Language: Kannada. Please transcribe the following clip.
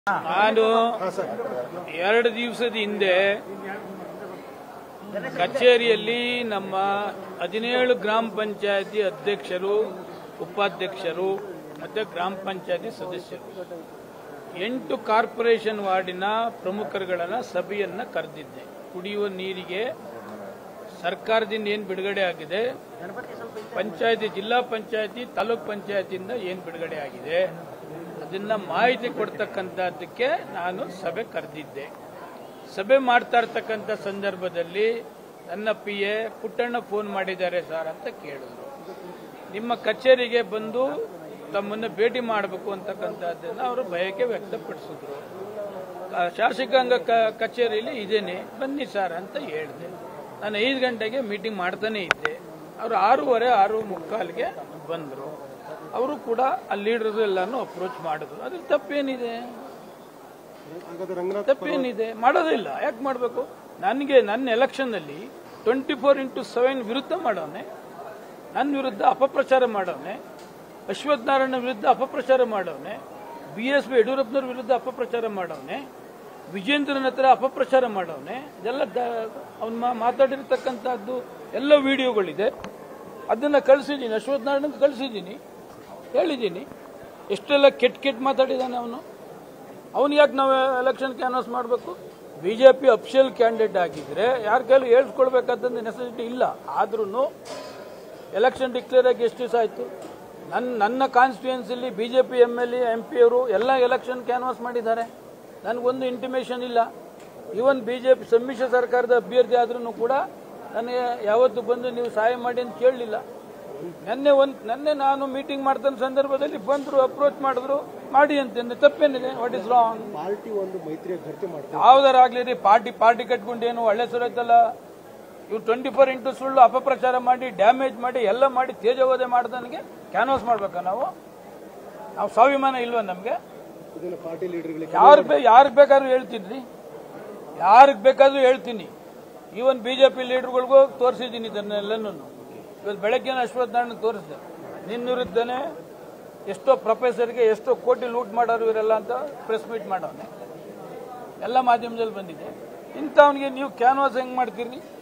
ನಾನು ಎರಡು ದಿವಸದ ಹಿಂದೆ ಕಚೇರಿಯಲ್ಲಿ ನಮ್ಮ ಹದಿನೇಳು ಗ್ರಾಮ ಪಂಚಾಯತಿ ಅಧ್ಯಕ್ಷರು ಉಪಾಧ್ಯಕ್ಷರು ಮತ್ತೆ ಗ್ರಾಮ ಪಂಚಾಯತಿ ಸದಸ್ಯರು ಎಂಟು ಕಾರ್ಪೊರೇಷನ್ ವಾರ್ಡಿನ ಪ್ರಮುಖರುಗಳನ್ನ ಸಭೆಯನ್ನ ಕರೆದಿದ್ದೆ ಕುಡಿಯುವ ನೀರಿಗೆ ಸರ್ಕಾರದಿಂದ ಏನು ಬಿಡುಗಡೆ ಆಗಿದೆ ಪಂಚಾಯತಿ ಜಿಲ್ಲಾ ಪಂಚಾಯತಿ ತಾಲೂಕ್ ಪಂಚಾಯತಿಯಿಂದ ಏನು ಬಿಡುಗಡೆ ಆಗಿದೆ ಅದನ್ನ ಮಾಹಿತಿ ಕೊಡ್ತಕ್ಕಂಥದ್ದಕ್ಕೆ ನಾನು ಸಭೆ ಕರೆದಿದ್ದೆ ಸಭೆ ಮಾಡ್ತಾ ಇರ್ತಕ್ಕಂಥ ಸಂದರ್ಭದಲ್ಲಿ ನನ್ನ ಪಿ ಎ ಪುಟ್ಟಣ್ಣ ಫೋನ್ ಮಾಡಿದ್ದಾರೆ ಸರ್ ಅಂತ ಕೇಳಿದ್ರು ನಿಮ್ಮ ಕಚೇರಿಗೆ ಬಂದು ತಮ್ಮನ್ನು ಭೇಟಿ ಮಾಡಬೇಕು ಅಂತಕ್ಕಂಥದ್ದನ್ನು ಅವರು ಬಯಕೆ ವ್ಯಕ್ತಪಡಿಸಿದ್ರು ಆ, ಶಾಸಕಾಂಗ ಕ- ಕಚೇರಿಯಲ್ಲಿ ಇದ್ದೇನೆ ಬನ್ನಿ ಸರ್ ಅಂತ ಹೇಳಿದೆ ನಾನು ಐದು ಗಂಟೆಗೆ ಮೀಟಿಂಗ್ ಮಾಡ್ತಾನೆ ಇದ್ದೆ ಅವರು ಆರೂವರೆ ಆರು ಮುಕ್ಕಾಲ್ಗೆ ಬಂದರು ಅವರು ಕೂಡ ಆ ಲೀಡರ್ಸ್ ಎಲ್ಲಾನು ಅಪ್ರೋಚ್ ಮಾಡಿದ್ರು ಅದ್ರ ತಪ್ಪೇನಿದೆ ಹಾಗಾದ್ರೆ ರಂಗನಾಥ್ ತಪ್ಪೇನಿದೆ ಮಾಡೋದಿಲ್ಲ ಯಾಕೆ ಮಾಡಬೇಕು ನನಗೆ ನನ್ನ ಎಲೆಕ್ಷನ್ನಲ್ಲಿ ಟ್ವೆಂಟಿ ಫೋರ್ ಇಂಟು ಸೆವೆನ್ ವಿರುದ್ಧ ಮಾಡವನೆ ನನ್ನ ವಿರುದ್ಧ ಅಪಪ್ರಚಾರ ಮಾಡವನೆ ಅಶ್ವಥ್ ನಾರಾಯಣ ವಿರುದ್ಧ ಅಪಪ್ರಚಾರ ಮಾಡವನೆ ಬಿ ಎಸ್ ಪಿ ಯಡಿಯೂರಪ್ಪನವ್ರ ವಿರುದ್ಧ ಅಪಪ್ರಚಾರ ಮಾಡವನೆ ವಿಜೇಂದ್ರನ ಹತ್ರ ಅಪಪ್ರಚಾರ ಮಾಡವನೆ ಇದೆಲ್ಲ ಅವನು ಮಾತಾಡಿರ್ತಕ್ಕಂಥದ್ದು ಎಲ್ಲ ವಿಡಿಯೋಗಳಿದೆ ಅದನ್ನ ಕಳಿಸಿದ್ದೀನಿ ಅಶ್ವಥ್ ನಾರಾಯಣ ಕಳಿಸಿದ್ದೀನಿ ಹೇಳಿದ್ದೀನಿ ಎಷ್ಟೆಲ್ಲ ಕೆಟ್ಟ ಕೆಟ್ಟ ಮಾತಾಡಿದ್ದಾನೆ ಅವನು ಅವನು ಯಾಕೆ ನಾವು ಎಲೆಕ್ಷನ್ ಕ್ಯಾನ್ವಸ್ ಮಾಡಬೇಕು ಬಿಜೆಪಿ ಅಫಿಷಿಯಲ್ ಕ್ಯಾಂಡಿಡೇಟ್ ಆಗಿದ್ರೆ ಯಾರ ಕೈಲಿ ಹೇಳ್ಕೊಳ್ಬೇಕಾದಂತ ನೆಸೆಸಿಟಿ ಇಲ್ಲ ಆದ್ರೂ ಎಲೆಕ್ಷನ್ ಡಿಕ್ಲೇರ್ ಆಗಿ ಎಷ್ಟು ದಿವಸ ಆಯ್ತು ನನ್ನ ನನ್ನ ಕಾನ್ಸ್ಟಿಟ್ಯೂನ್ಸಿಲಿ BJP M L M P ಅವರು ಎಲ್ಲ ಎಲೆಕ್ಷನ್ ಕ್ಯಾನ್ವಾಸ್ ಮಾಡಿದ್ದಾರೆ ನನಗೊಂದು ಇಂಟಿಮೇಷನ್ ಇಲ್ಲ ಈವನ್ ಬಿಜೆಪಿ ಸಮ್ಮಿಶ್ರ ಸರ್ಕಾರದ ಅಭ್ಯರ್ಥಿ ಆದ್ರೂ ಕೂಡ ನನಗೆ ಯಾವತ್ತು ಬಂದು ನೀವು ಸಹಾಯ ಮಾಡಿ ಅಂತ ಕೇಳಲಿಲ್ಲ ನೆನ್ನೆ ಒಂದ್ ನೆನ್ನೆ ನಾನು ಮೀಟಿಂಗ್ ಮಾಡ್ತಾನ ಸಂದರ್ಭದಲ್ಲಿ ಬಂದ್ರು ಅಪ್ರೋಚ್ ಮಾಡಿದ್ರು ಮಾಡಿ ಅಂತಂದ್ರೆ ತಪ್ಪೇನಿದೆ ವಾಟ್ ಇಸ್ ರಾಂಗ್ ಪಾರ್ಟಿ ಒಂದು ಮೈತ್ರಿ ಅಭ್ಯರ್ಥಿ ಮಾಡ್ತಾರೆ ಯಾವ್ದಾರಾಗ್ಲಿ ರೀ ಪಾರ್ಟಿ ಪಾರ್ಟಿ ಕಟ್ಕೊಂಡು ಏನು ಒಳ್ಳೆ ಸುರೈತಲ್ಲ ಇವ್ರು ಟ್ವೆಂಟಿ ಫೋರ್ ಇಂಟು ಸುಳ್ಳು ಅಪಪ್ರಚಾರ ಮಾಡಿ ಡ್ಯಾಮೇಜ್ ಮಾಡಿ ಎಲ್ಲ ಮಾಡಿ ತೇಜೋವಧೆ ಮಾಡ್ದನಿಗೆ ಕ್ಯಾನ್ವಾಸ್ ಮಾಡ್ಬೇಕಾ ನಾವು ನಾವು ಸ್ವಾಭಿಮಾನ ಇಲ್ವಾ ನಮ್ಗೆ ಇದನ್ನ ಪಾರ್ಟಿ ಲೀಡರ್ಗಳಿಗೆ ಯಾರು ಬೇ ಯಾರಿಗೆ ಬೇಕಾದ್ರೂ ಹೇಳ್ತೀನಿ ರೀ ಯಾರಿಗೆ ಬೇಕಾದ್ರೂ ಹೇಳ್ತೀನಿ ಈವನ್ ಬಿಜೆಪಿ ಲೀಡರ್ಗಳಿಗೂ ತೋರಿಸಿದ್ದೀನಿ ಇದನ್ನೆಲ್ಲನೂ ಇವತ್ತು ಬೆಳಗ್ಗೆ ಅಶ್ವಥ್ ನಾರಾಯಣ ತೋರಿಸಿದೆ ನಿನ್ನ ವಿರುದ್ಧನೇ ಎಷ್ಟೋ ಪ್ರೊಫೆಸರ್ಗೆ ಎಷ್ಟೋ ಕೋಟಿ ಲೂಟ್ ಮಾಡೋರು ಇವರೆಲ್ಲ ಅಂತ ಪ್ರೆಸ್ ಮೀಟ್ ಮಾಡವನೆ ಎಲ್ಲ ಮಾಧ್ಯಮದಲ್ಲಿ ಬಂದಿದೆ ಇಂಥವನಿಗೆ ನೀವು ಕ್ಯಾನ್ವಾಸ್ ಹೆಂಗ್ ಮಾಡ್ತೀರಿ